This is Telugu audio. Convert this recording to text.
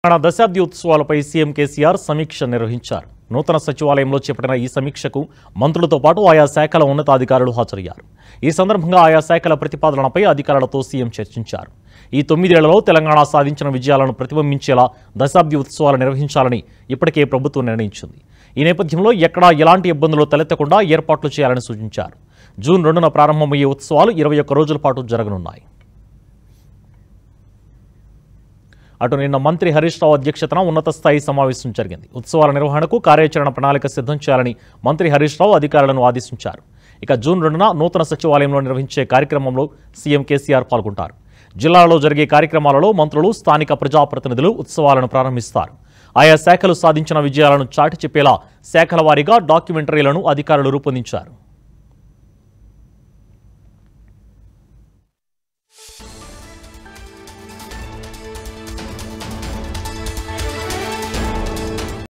తెలంగాణ దశాబ్ది ఉత్సవాలపై సీఎం కేసీఆర్ సమీక్ష నిర్వహించారు నూతన సచివాలయంలో చేపట్టిన ఈ సమీక్షకు మంత్రులతో పాటు ఆయా శాఖల ఉన్నతాధికారులు హాజరయ్యారు ఈ సందర్భంగా ఆయా శాఖల ప్రతిపాదనలపై అధికారులతో సీఎం చర్చించారు ఈ తొమ్మిదేళ్లలో తెలంగాణ సాధించిన విజయాలను ప్రతిబింబించేలా దశాబ్ది ఉత్సవాలు నిర్వహించాలని ఇప్పటికే ప్రభుత్వం నిర్ణయించింది ఈ నేపథ్యంలో ఎక్కడా ఎలాంటి ఇబ్బందులు తలెత్తకుండా ఏర్పాట్లు చేయాలని సూచించారు జూన్ రెండున ప్రారంభమయ్యే ఉత్సవాలు ఇరవై ఒక్క రోజుల పాటు జరగనున్నాయి అటు నిన్న మంత్రి హరీష్ రావు అధ్యక్షతన ఉన్నత స్థాయి సమావేశం జరిగింది ఉత్సవాల నిర్వహణకు కార్యాచరణ ప్రణాళిక సిద్ధం చేయాలని మంత్రి హరీష్ రావు అధికారులను ఆదేశించారు ఇక జూన్ రెండున నూతన సచివాలయంలో నిర్వహించే కార్యక్రమంలో సీఎం కేసీఆర్ పాల్గొంటారు జిల్లాలో జరిగే కార్యక్రమాలలో మంత్రులు స్థానిక ప్రజాప్రతినిధులు ఉత్సవాలను ప్రారంభిస్తారు ఆయా శాఖలు సాధించిన విజయాలను చాటి చెప్పేలా శాఖల వారీగా డాక్యుమెంటరీలను అధికారులు రూపొందించారు